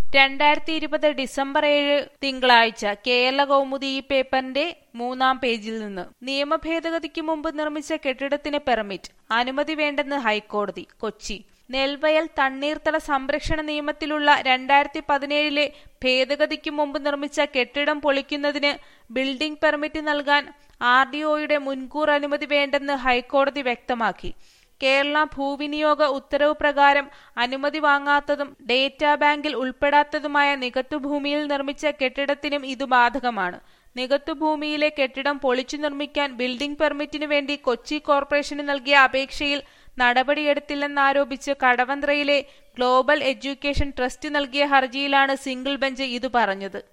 രണ്ടായിരത്തി ഇരുപത് ഡിസംബർ ഏഴ് തിങ്കളാഴ്ച കേരള കൗമുദി ഈ പേപ്പറിന്റെ മൂന്നാം പേജിൽ നിന്ന് നിയമഭേദഗതിക്ക് മുമ്പ് നിർമ്മിച്ച കെട്ടിടത്തിന് പെർമിറ്റ് അനുമതി വേണ്ടെന്ന് ഹൈക്കോടതി കൊച്ചി നെൽവയൽ തണ്ണീർത്തട സംരക്ഷണ നിയമത്തിലുള്ള രണ്ടായിരത്തി പതിനേഴിലെ ഭേദഗതിക്ക് മുമ്പ് നിർമ്മിച്ച കെട്ടിടം പൊളിക്കുന്നതിന് ബിൽഡിംഗ് പെർമിറ്റ് നൽകാൻ ആർ ഡി ഒയുടെ മുൻകൂർ അനുമതി വേണ്ടെന്ന് ഹൈക്കോടതി വ്യക്തമാക്കി കേരള ഭൂവിനിയോഗ ഉത്തരവ് പ്രകാരം അനുമതി വാങ്ങാത്തതും ഡേറ്റാ ബാങ്കിൽ ഉൾപ്പെടാത്തതുമായ നികത്തുഭൂമിയിൽ നിർമ്മിച്ച കെട്ടിടത്തിനും ഇത് ബാധകമാണ് നികത്തുഭൂമിയിലെ കെട്ടിടം പൊളിച്ചു നിർമ്മിക്കാൻ ബിൽഡിംഗ് പെർമിറ്റിനു വേണ്ടി കൊച്ചി കോർപ്പറേഷന് നൽകിയ അപേക്ഷയിൽ നടപടിയെടുത്തില്ലെന്നാരോപിച്ച് കടവന്ത്രയിലെ ഗ്ലോബൽ എഡ്യൂക്കേഷൻ ട്രസ്റ്റ് നൽകിയ ഹർജിയിലാണ് സിംഗിൾ ബെഞ്ച് ഇത് പറഞ്ഞത്